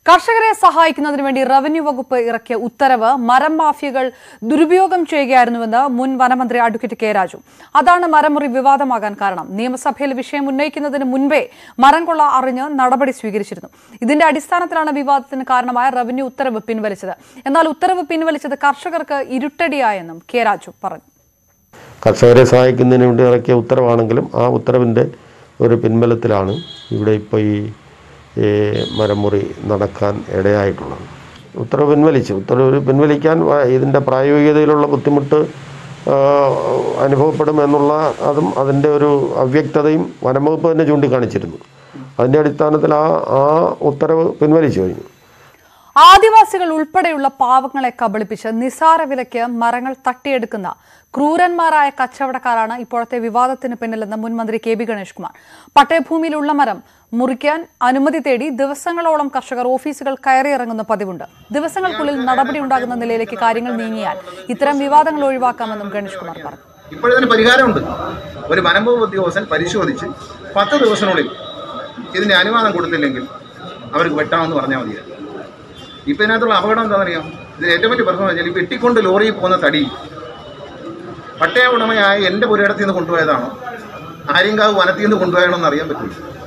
കർഷകരെ സഹായിക്കുന്നതിന് വേണ്ടി റവന്യൂ വകുപ്പ് ഇറക്കിയ ഉത്തരവ് മരം മാഫിയകൾ ദുരുപയോഗം ചെയ്യുകയായിരുന്നുവെന്ന് മുൻ വനമന്ത്രി അഡ്വക്കേറ്റ് കെ രാജു അതാണ് മരമുറി വിവാദമാകാൻ കാരണം നിയമസഭയിൽ വിഷയം ഉന്നയിക്കുന്നതിന് മുൻപേ മരം കൊള്ള അറിഞ്ഞ് നടപടി സ്വീകരിച്ചിരുന്നു ഇതിന്റെ അടിസ്ഥാനത്തിലാണ് വിവാദത്തിന് കാരണമായ റവന്യൂ ഉത്തരവ് പിൻവലിച്ചത് എന്നാൽ ഉത്തരവ് പിൻവലിച്ചത് കർഷകർക്ക് ഇരുട്ടടിയായെന്നും കെ രാജു പറഞ്ഞു കർഷകരെ സഹായിക്കുന്നതിന് വേണ്ടി ഇറക്കിയ ഉത്തരവാണെങ്കിലും ആ ഉത്തരവിൻ്റെ ഒരു പിൻബലത്തിലാണ് ഇവിടെ ഇപ്പോൾ ഈ ഈ മരമുറി നടക്കാൻ ഇടയായിട്ടുള്ളത് ഉത്തരവ് പിൻവലിച്ചു ഉത്തരവ് പിൻവലിക്കാൻ വ- ഇതിൻ്റെ പ്രായോഗികതയിലുള്ള ബുദ്ധിമുട്ട് ആ, അനുഭവപ്പെടുമെന്നുള്ള അതും അതിൻ്റെ ഒരു അവ്യക്തതയും വനംവകുപ്പ് തന്നെ ചൂണ്ടിക്കാണിച്ചിരുന്നു അതിൻ്റെ അടിസ്ഥാനത്തിൽ ആ ആ ഉത്തരവ് പിൻവലിച്ചു കഴിഞ്ഞു ആദിവാസികൾ ഉൾപ്പെടെയുള്ള പാവങ്ങളെ കബളിപ്പിച്ച് നിസാര വിലയ്ക്ക് മരങ്ങൾ തട്ടിയെടുക്കുന്ന ക്രൂരന്മാരായ കച്ചവടക്കാരാണ് ഇപ്പോഴത്തെ വിവാദത്തിന് പിന്നിലെന്ന് മുൻ മന്ത്രി കെ ബി ഗണേഷ് കുമാർ പട്ടയഭൂമിയിലുള്ള മരം മുറിക്കാൻ അനുമതി തേടി ദിവസങ്ങളോളം കർഷകർ ഓഫീസുകൾ കയറിയിറങ്ങുന്ന പതിവുണ്ട് ദിവസങ്ങൾക്കുള്ളിൽ നടപടി ഉണ്ടാകുന്ന നിലയിലേക്ക് കാര്യങ്ങൾ നീങ്ങിയാൽ ഇത്തരം വിവാദങ്ങൾ ഒഴിവാക്കാമെന്നും ഗണേഷ് കുമാർ പറഞ്ഞു ഇപ്പോഴതിന് പരിഹാരമുണ്ട് ഒരു വനംവകുപ്പ് ഉദ്യോഗസ്ഥൻ പരിശോധിച്ച് പത്ത് ദിവസത്തിനുള്ളിൽ ഇതിന്റെ അനുവാദം കൊടുത്തില്ലെങ്കിൽ അവർക്ക് വെട്ടാമെന്ന് പറഞ്ഞാൽ മതി ഇപ്പം ഇതിനകത്തുള്ള അപകടം എന്താണെന്നറിയാം ഇതിന് ഏറ്റവും വലിയ പ്രശ്നം എന്ന് വെച്ചാൽ ഈ വെട്ടിക്കൊണ്ട് ലോറിയിൽ പോകുന്ന തടി പട്ടയ ഉടമയായ എൻ്റെ പുരയിടത്തിൽ നിന്ന് കൊണ്ടുപോയതാണോ ആര്യങ്കാവ് വനത്തിൽ നിന്ന് കൊണ്ടുപോയതാണോ എന്ന് അറിയാൻ പറ്റില്ല